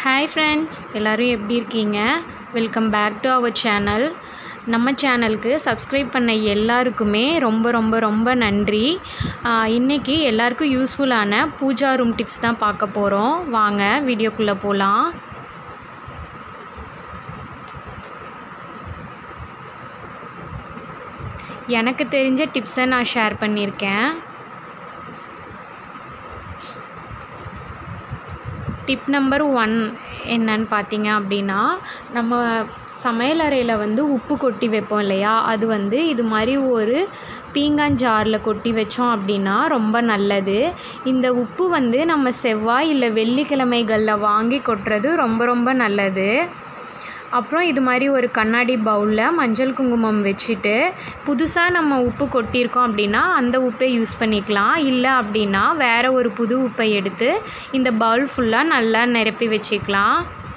hi friends எல்லோரும் எப்படி இருக்கீங்க welcome back to our channel நம்ம சேனலுக்கு சப்ஸ்கிரைப் பண்ண எல்லாருக்குமே ரொம்ப ரொம்ப ரொம்ப நன்றி இன்றைக்கி எல்லாருக்கும் யூஸ்ஃபுல்லான பூஜா ரூம் டிப்ஸ் தான் பார்க்க போகிறோம் வாங்க வீடியோக்குள்ளே போகலாம் எனக்கு தெரிஞ்ச டிப்ஸை நான் ஷேர் பண்ணியிருக்கேன் டிப் நம்பர் ஒன் என்னன்னு பார்த்தீங்க அப்படின்னா நம்ம சமையலறையில் வந்து உப்பு கொட்டி வைப்போம் இல்லையா அது வந்து இது மாதிரி ஒரு பீங்கான் ஜாரில் கொட்டி வச்சோம் அப்படின்னா ரொம்ப நல்லது இந்த உப்பு வந்து நம்ம செவ்வாய் இல்லை வெள்ளிக்கிழமைகளில் வாங்கி கொட்டுறது ரொம்ப ரொம்ப நல்லது அப்புறம் இது மாதிரி ஒரு கண்ணாடி பவுலில் மஞ்சள் குங்குமம் வச்சுட்டு புதுசாக நம்ம உப்பு கொட்டியிருக்கோம் அப்படின்னா அந்த உப்பை யூஸ் பண்ணிக்கலாம் இல்லை அப்படின்னா வேறு ஒரு புது உப்பை எடுத்து இந்த பவுல் ஃபுல்லாக நல்லா நிரப்பி வச்சுக்கலாம்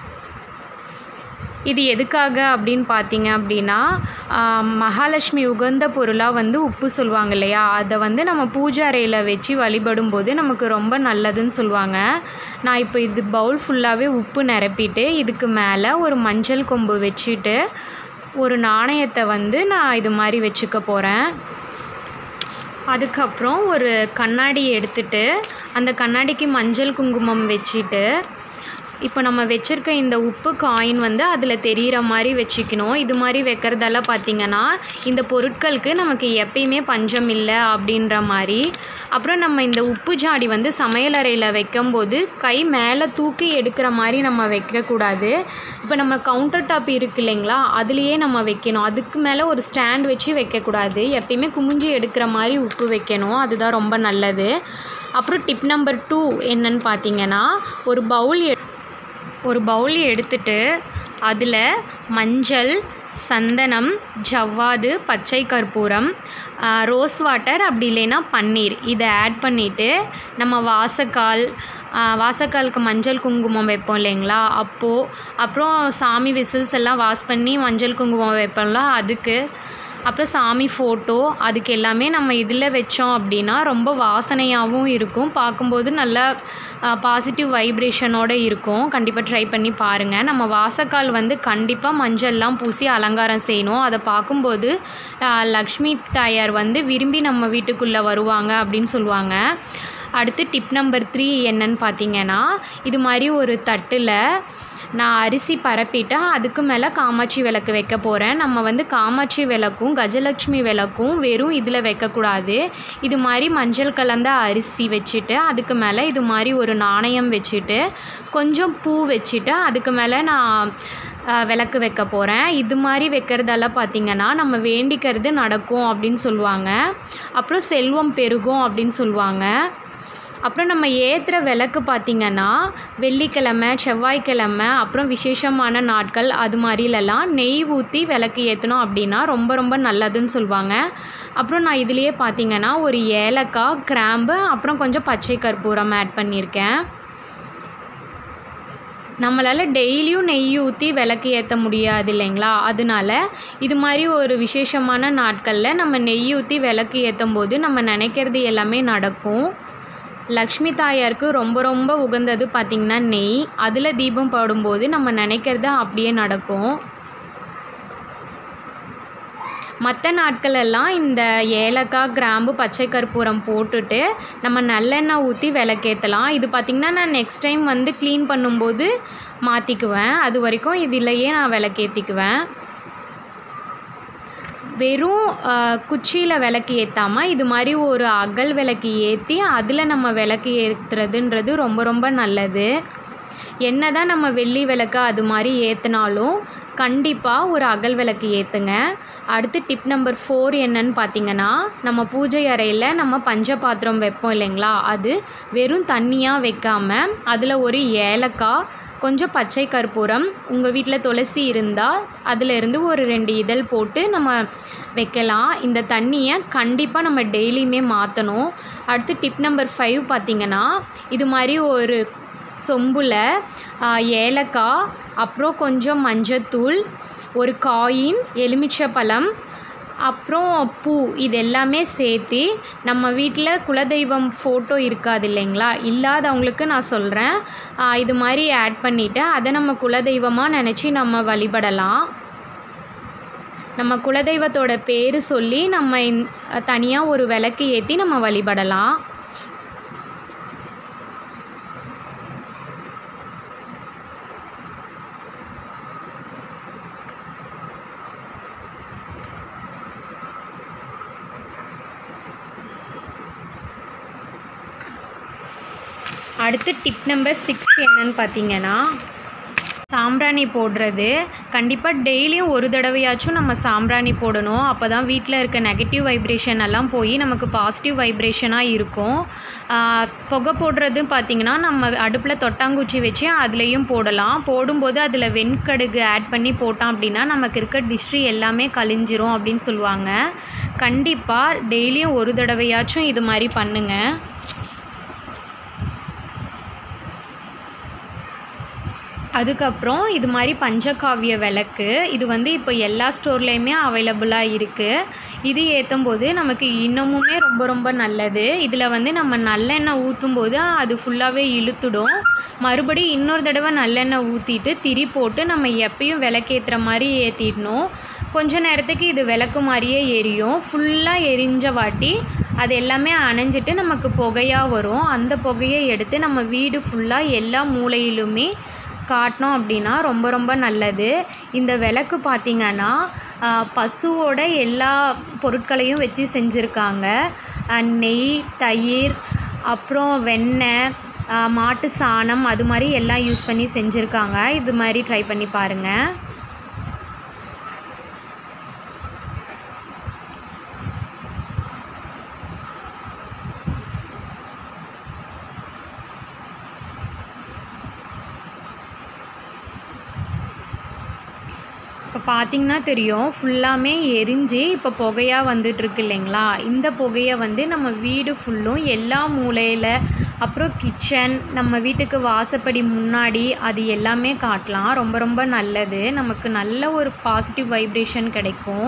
இது எதுக்காக அப்படின்னு பார்த்தீங்க அப்படின்னா மகாலட்சுமி உகந்த பொருளாக வந்து உப்பு சொல்லுவாங்க இல்லையா அதை வந்து நம்ம பூஜை அறையில் வச்சு வழிபடும் போது நமக்கு ரொம்ப நல்லதுன்னு சொல்லுவாங்க நான் இப்போ இது பவுல் ஃபுல்லாகவே உப்பு நிரப்பிட்டு இதுக்கு மேலே ஒரு மஞ்சள் கொம்பு வச்சுட்டு ஒரு நாணயத்தை வந்து நான் இது மாதிரி வச்சுக்க போகிறேன் அதுக்கப்புறம் ஒரு கண்ணாடி எடுத்துட்டு அந்த கண்ணாடிக்கு மஞ்சள் குங்குமம் வச்சுட்டு இப்போ நம்ம வச்சுருக்க இந்த உப்பு காயின் வந்து அதில் தெரிகிற மாதிரி வச்சுக்கணும் இது மாதிரி வைக்கிறதால பார்த்திங்கன்னா இந்த பொருட்களுக்கு நமக்கு எப்பயுமே பஞ்சம் இல்லை அப்படின்ற மாதிரி அப்புறம் நம்ம இந்த உப்பு ஜாடி வந்து சமையலறையில் வைக்கும்போது கை மேலே தூக்கி எடுக்கிற மாதிரி நம்ம வைக்கக்கூடாது இப்போ நம்ம கவுண்டர் டாப் இருக்கு இல்லைங்களா அதுலேயே நம்ம வைக்கணும் அதுக்கு மேலே ஒரு ஸ்டாண்ட் வச்சு வைக்கக்கூடாது எப்பயுமே குமிஞ்சு எடுக்கிற மாதிரி உப்பு வைக்கணும் அதுதான் ரொம்ப நல்லது அப்புறம் டிப் நம்பர் டூ என்னன்னு பார்த்தீங்கன்னா ஒரு பவுல் ஒரு பவுல் எடுத்துட்டு அதில் மஞ்சள் சந்தனம் ஜவ்வாது பச்சை கற்பூரம் ரோஸ் வாட்டர் அப்படி இல்லைன்னா பன்னீர் இதை ஆட் பண்ணிவிட்டு நம்ம வாசக்கால் வாசக்காலுக்கு மஞ்சள் குங்குமம் வைப்போம் இல்லைங்களா அப்போது அப்புறம் சாமி விசில்ஸ் எல்லாம் வாஷ் பண்ணி மஞ்சள் குங்குமம் வைப்போம்ல அதுக்கு அப்புறம் சாமி ஃபோட்டோ அதுக்கு எல்லாமே நம்ம இதில் வச்சோம் அப்படின்னா ரொம்ப வாசனையாகவும் இருக்கும் பார்க்கும்போது நல்லா பாசிட்டிவ் வைப்ரேஷனோடு இருக்கும் கண்டிப்பாக ட்ரை பண்ணி பாருங்கள் நம்ம வாசக்கால் வந்து கண்டிப்பாக மஞ்சள்லாம் பூசி அலங்காரம் செய்யணும் அதை பார்க்கும்போது லக்ஷ்மி தாயார் வந்து விரும்பி நம்ம வீட்டுக்குள்ளே வருவாங்க அப்படின்னு சொல்லுவாங்க அடுத்து டிப் நம்பர் த்ரீ என்னன்னு பார்த்தீங்கன்னா இது மாதிரி ஒரு தட்டில் நான் அரிசி பரப்பிட்டு அதுக்கு மேலே காமாட்சி விளக்கு வைக்க போகிறேன் நம்ம வந்து காமாட்சி விளக்கும் கஜலட்சுமி விளக்கும் வெறும் இதில் வைக்கக்கூடாது இது மாதிரி மஞ்சள் கலந்த அரிசி வச்சுட்டு அதுக்கு மேலே இது மாதிரி ஒரு நாணயம் வச்சுட்டு கொஞ்சம் பூ வச்சுட்டு அதுக்கு மேலே நான் விளக்கு வைக்க போகிறேன் இது மாதிரி வைக்கிறதால பார்த்திங்கன்னா நம்ம வேண்டிக்கிறது நடக்கும் அப்படின்னு சொல்லுவாங்க அப்புறம் செல்வம் பெருகும் அப்படின்னு சொல்லுவாங்க அப்புறம் நம்ம ஏற்றுற விளக்கு பார்த்திங்கன்னா வெள்ளிக்கிழமை செவ்வாய்க்கிழமை அப்புறம் விசேஷமான நாட்கள் அது மாதிரிலலாம் நெய் ஊற்றி விளக்கு ஏற்றணும் அப்படின்னா ரொம்ப ரொம்ப நல்லதுன்னு சொல்லுவாங்க அப்புறம் நான் இதுலேயே பார்த்திங்கன்னா ஒரு ஏலக்காய் கிராம்பு அப்புறம் கொஞ்சம் பச்சை கற்பூரம் ஆட் பண்ணியிருக்கேன் நம்மளால் டெய்லியும் நெய் ஊற்றி விளக்கு ஏற்ற முடியாது இல்லைங்களா அதனால இது மாதிரி ஒரு விசேஷமான நாட்களில் நம்ம நெய் ஊற்றி விளக்கு ஏற்றும் போது நம்ம நினைக்கிறது எல்லாமே நடக்கும் லக்ஷ்மி தாயாருக்கு ரொம்ப ரொம்ப உகந்தது பார்த்திங்கன்னா நெய் அதில் தீபம் போடும்போது நம்ம நினைக்கிறது அப்படியே நடக்கும் மற்ற நாட்களெல்லாம் இந்த ஏலக்காய் கிராம்பு பச்சை கற்பூரம் போட்டுட்டு நம்ம நல்லெண்ணெய் ஊற்றி விளக்கேற்றலாம் இது பார்த்திங்கன்னா நான் நெக்ஸ்ட் டைம் வந்து க்ளீன் பண்ணும்போது மாற்றிக்குவேன் அது வரைக்கும் இதிலையே நான் விளக்கேற்றிக்குவேன் வெறும் குச்சியில் விளக்கு ஏற்றாமல் இது மாதிரி ஒரு அகல் விளக்கு ஏற்றி அதில் நம்ம விளக்கு ஏற்றுறதுன்றது ரொம்ப ரொம்ப நல்லது என்ன தான் நம்ம வெள்ளி விளக்கு அது மாதிரி ஏற்றினாலும் கண்டிப்பாக ஒரு அகல் விளக்கு ஏற்றுங்க அடுத்து டிப் நம்பர் ஃபோர் என்னன்னு பார்த்தீங்கன்னா நம்ம பூஜை அறையில் நம்ம பஞ்ச பாத்திரம் வைப்போம் இல்லைங்களா அது வெறும் தண்ணியாக வைக்காமல் அதில் ஒரு ஏலக்காய் கொஞ்சம் பச்சை கற்பூரம் உங்கள் வீட்டில் துளசி இருந்தால் அதில் இருந்து ஒரு ரெண்டு இதழ் போட்டு நம்ம வைக்கலாம் இந்த தண்ணியை கண்டிப்பாக நம்ம டெய்லியுமே மாற்றணும் அடுத்து டிப் நம்பர் ஃபைவ் பார்த்திங்கன்னா இது மாதிரி ஒரு சொம்பில் ஏலக்காய் அப்புறம் கொஞ்சம் மஞ்சத்தூள் ஒரு காயின் எலுமிச்சை பழம் அப்புறம் பூ இது எல்லாமே சேர்த்து நம்ம வீட்டில் குலதெய்வம் ஃபோட்டோ இருக்காது இல்லைங்களா இல்லாதவங்களுக்கு நான் சொல்கிறேன் இது மாதிரி ஆட் பண்ணிவிட்டு அதை நம்ம குலதெய்வமாக நினச்சி நம்ம வழிபடலாம் நம்ம குலதெய்வத்தோட பேர் சொல்லி நம்ம தனியாக ஒரு விளக்கு ஏற்றி நம்ம வழிபடலாம் அடுத்து டிப் நம்பர் சிக்ஸ் என்னன்னு பார்த்தீங்கன்னா சாம்பிராணி போடுறது கண்டிப்பாக டெய்லியும் ஒரு தடவையாச்சும் நம்ம சாம்பிராணி போடணும் அப்போ தான் வீட்டில் இருக்க நெகட்டிவ் வைப்ரேஷன் எல்லாம் போய் நமக்கு பாசிட்டிவ் வைப்ரேஷனாக இருக்கும் ஆஹ் புகை போடுறது பார்த்திங்கன்னா நம்ம அடுப்பில் தொட்டாங்குச்சி வச்சு அதுலேயும் போடலாம் போடும்போது அதில் வெண்கடுகு ஆட் பண்ணி போட்டோம் அப்படின்னா நமக்கு இருக்க டிஸ்ட்ரி எல்லாமே கழிஞ்சிரும் அப்படின்னு சொல்லுவாங்க கண்டிப்பாக டெய்லியும் ஒரு தடவையாச்சும் இது மாதிரி பண்ணுங்கள் அதுக்கப்புறம் இது மாதிரி பஞ்சகாவிய விளக்கு இது வந்து இப்போ எல்லா ஸ்டோர்லேயுமே அவைலபிளாக இருக்குது இது ஏற்றும் போது நமக்கு இன்னமுமே ரொம்ப ரொம்ப நல்லது இதில் வந்து நம்ம நல்லெண்ணெய் ஊற்றும் போது அது ஃபுல்லாகவே இழுத்துடும் மறுபடியும் இன்னொரு தடவை நல்லெண்ணெய் ஊற்றிட்டு திரி போட்டு நம்ம எப்பயும் விளக்கேற்றுற மாதிரி ஏற்றிடணும் கொஞ்ச நேரத்துக்கு இது விளக்கு மாதிரியே எரியும் ஃபுல்லாக எரிஞ்ச வாட்டி அது எல்லாமே அணைஞ்சிட்டு நமக்கு புகையாக வரும் அந்த புகையை எடுத்து நம்ம வீடு ஃபுல்லாக எல்லா மூலையிலுமே காட்டினோம் அப்படின்னா ரொம்ப ரொம்ப நல்லது இந்த விளக்கு பார்த்திங்கன்னா ஆஹ், பசுவோட எல்லா பொருட்களையும் வச்சு செஞ்சுருக்காங்க ஆஹ், நெய் தயிர் அப்புறம் வெண்ணெய் ஆஹ், மாட்டு சாணம் அது மாதிரி எல்லாம் யூஸ் பண்ணி செஞ்சுருக்காங்க இது மாதிரி ட்ரை பண்ணி பாருங்கள் இப்போ பார்த்தீங்கன்னா தெரியும் ஃபுல்லாமே எரிஞ்சு இப்போ புகையாக வந்துட்டுருக்கு இல்லைங்களா இந்த புகையை வந்து நம்ம வீடு ஃபுல்லும் எல்லா மூலையில் அப்புறம் கிச்சன் நம்ம வீட்டுக்கு வாசப்படி முன்னாடி அது எல்லாமே காட்டலாம் ரொம்ப ரொம்ப நல்லது நமக்கு நல்ல ஒரு பாசிட்டிவ் வைப்ரேஷன் கிடைக்கும்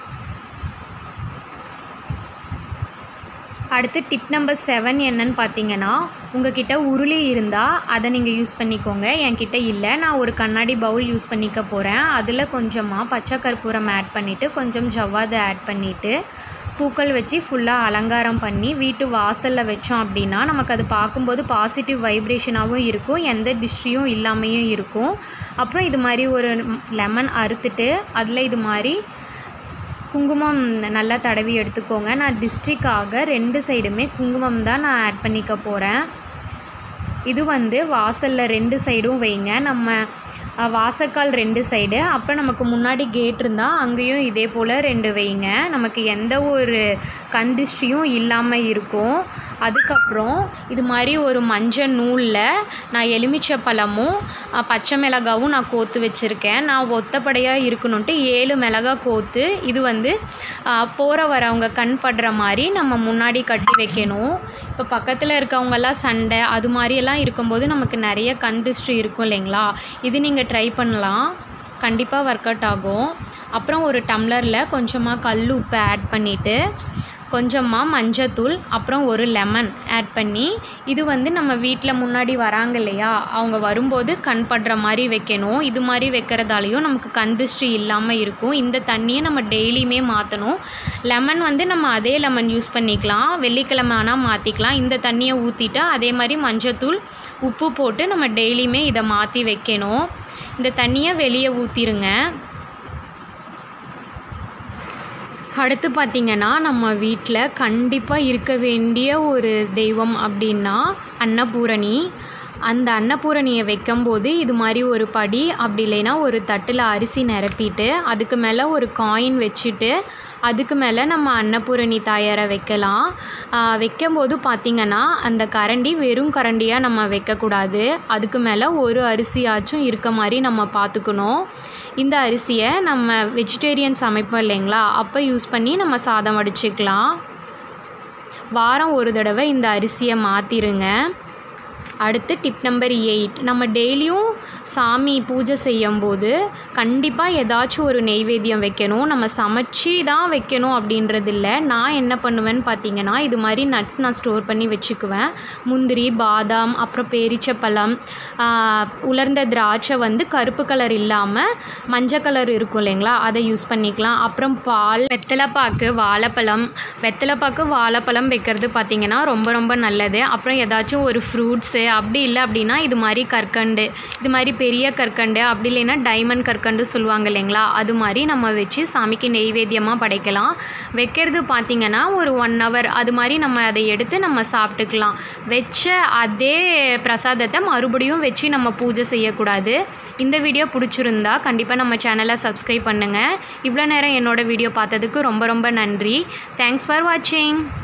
அடுத்து டிப் நம்பர் செவன் என்னன்னு பார்த்தீங்கன்னா உங்ககிட்ட உருளி இருந்தால் அதை நீங்கள் யூஸ் பண்ணிக்கோங்க என்கிட்ட இல்லை நான் ஒரு கண்ணாடி பவுல் யூஸ் பண்ணிக்க போகிறேன் அதில் கொஞ்சமாக பச்சை கற்பூரம் ஆட் பண்ணிவிட்டு கொஞ்சம் ஜவ்வாது ஆட் பண்ணிவிட்டு பூக்கள் வச்சு ஃபுல்லாக அலங்காரம் பண்ணி வீட்டு வாசலில் வச்சோம் அப்படின்னா நமக்கு அது பார்க்கும்போது பாசிட்டிவ் வைப்ரேஷனாகவும் இருக்கும் எந்த டிஸ்ட்ரியும் இல்லாமையும் இருக்கும் அப்புறம் இது மாதிரி ஒரு லெமன் அறுத்துட்டு அதில் இது மாதிரி குங்குமம் நல்லா தடவி எடுத்துக்கோங்க நான் டிஸ்ட்ரிக்காக ரெண்டு சைடுமே குங்குமம் தான் நான் ஆட் பண்ணிக்க போகிறேன் இது வந்து வாசலில் ரெண்டு சைடும் வைங்க நம்ம அஹ், வாசக்கால் ரெண்டு சைடு அப்புறம் நமக்கு முன்னாடி கேட் இருந்தால் அங்கேயும் இதே போல் ரெண்டு வைங்க நமக்கு எந்த ஒரு கண் திருஷ்டியும் இல்லாமல் இருக்கும் அதுக்கப்புறம் இது மாதிரி ஒரு மஞ்சள் நூலில் நான் எலுமிச்சை பழமும் அஹ், பச்சை மிளகாவும் நான் கோத்து வச்சுருக்கேன் நான் ஒத்தப்படையாக இருக்கணுன்ட்டு ஏழு மிளகா கோத்து இது வந்து போகிற வரவங்க கண் படுற மாதிரி நம்ம முன்னாடி கட்டி வைக்கணும் இப்போ பக்கத்தில் இருக்கவங்கெல்லாம் சண்டை அது மாதிரியெல்லாம் இருக்கும்போது நமக்கு நிறைய கண் திருஷ்டி இருக்கும் இல்லைங்களா இது நீங்கள் ட்ரை பண்ணலாம் கண்டிப்பாக ஒர்க் அவுட் ஆகும் அப்புறம் ஒரு டம்ளரில் கொஞ்சமாக கல் உப்பு ஆட் பண்ணிவிட்டு கொஞ்சமாக மஞ்சத்தூள் அப்புறம் ஒரு லெமன் ஆட் பண்ணி இது வந்து நம்ம வீட்டில் முன்னாடி வராங்க இல்லையா அவங்க வரும்போது கண் படுற மாதிரி வைக்கணும் இது மாதிரி வைக்கிறதாலையும் நமக்கு கண் திருஷ்டி இல்லாமல் இருக்கும் இந்த தண்ணியை நம்ம டெய்லியுமே மாற்றணும் லெமன் வந்து நம்ம அதே லெமன் யூஸ் பண்ணிக்கலாம் வெள்ளிக்கிழமை ஆனால் மாற்றிக்கலாம் இந்த தண்ணியை ஊற்றிட்டு அதே மாதிரி மஞ்சத்தூள் உப்பு போட்டு நம்ம டெய்லியுமே இதை மாற்றி வைக்கணும் இந்த தண்ணியை வெளியே ஊற்றிருங்க அடுத்து பார்த்திங்கன்னா நம்ம வீட்டில் கண்டிப்பாக இருக்க வேண்டிய ஒரு தெய்வம் அப்படின்னா அன்னபூரணி அந்த அன்னபூரணியை வைக்கும்போது இது மாதிரி ஒரு படி அப்படி இல்லைன்னா ஒரு தட்டில் அரிசி நிரப்பிட்டு அதுக்கு மேலே ஒரு காயின் வச்சுட்டு அதுக்கு மேலே நம்ம அன்னபூரணி தாயாரை வைக்கலாம் ஆஹ் வைக்கும்போது பார்த்திங்கன்னா அந்த கரண்டி வெறும் கரண்டியாக நம்ம வைக்கக்கூடாது அதுக்கு மேலே ஒரு அரிசியாச்சும் இருக்க மாதிரி நம்ம பார்த்துக்கணும் இந்த அரிசியை நம்ம வெஜிடேரியன் சமைப்போம் இல்லைங்களா அப்போ யூஸ் பண்ணி நம்ம சாதம் வடிச்சுக்கலாம் வாரம் ஒரு தடவை இந்த அரிசியை மாற்றிருங்க அடுத்து டிப் நம்பர் எயிட் நம்ம டெய்லியும் சாமி பூஜை செய்யும்போது கண்டிப்பாக ஏதாச்சும் ஒரு நெய்வேத்தியம் வைக்கணும் நம்ம சமைச்சு தான் வைக்கணும் அப்படின்றது இல்லை நான் என்ன பண்ணுவேன்னு பார்த்தீங்கன்னா இது மாதிரி நட்ஸ் நான் ஸ்டோர் பண்ணி வச்சுக்குவேன் முந்திரி பாதாம் அப்புறம் பேரிச்சப்பழம் ஆஹ், உலர்ந்த திராட்சை வந்து கருப்பு கலர் இல்லாமல் மஞ்சள் கலர் இருக்கும் இல்லைங்களா அதை யூஸ் பண்ணிக்கலாம் அப்புறம் பால் வெத்தலைப்பாக்கு வாழைப்பழம் வெத்தலைப்பாக்கு வாழைப்பழம் வைக்கிறது பார்த்திங்கன்னா ரொம்ப ரொம்ப நல்லது அப்புறம் ஏதாச்சும் ஒரு ஃப்ரூட்ஸு அப்படி இல்லை அப்படின்னா இது மாதிரி கற்கண்டு இது மாதிரி பெரிய கற்கண்டு அப்படி இல்லைன்னா டைமண்ட் கற்கண்டு சொல்லுவாங்க இல்லைங்களா அது மாதிரி நம்ம வச்சு சாமிக்கு நெய்வேத்தியமாக படைக்கலாம் வைக்கிறது பார்த்திங்கன்னா ஒரு ஒன் ஹவர் அது மாதிரி நம்ம அதை எடுத்து நம்ம சாப்பிட்டுக்கலாம் வச்ச அதே பிரசாதத்தை மறுபடியும் வச்சு நம்ம பூஜை செய்யக்கூடாது இந்த வீடியோ பிடிச்சிருந்தா கண்டிப்பாக நம்ம சேனலை சப்ஸ்கிரைப் பண்ணுங்கள் இவ்வளோ நேரம் என்னோட வீடியோ பார்த்ததுக்கு ரொம்ப ரொம்ப நன்றி தேங்க்ஸ் ஃபார் வாட்சிங்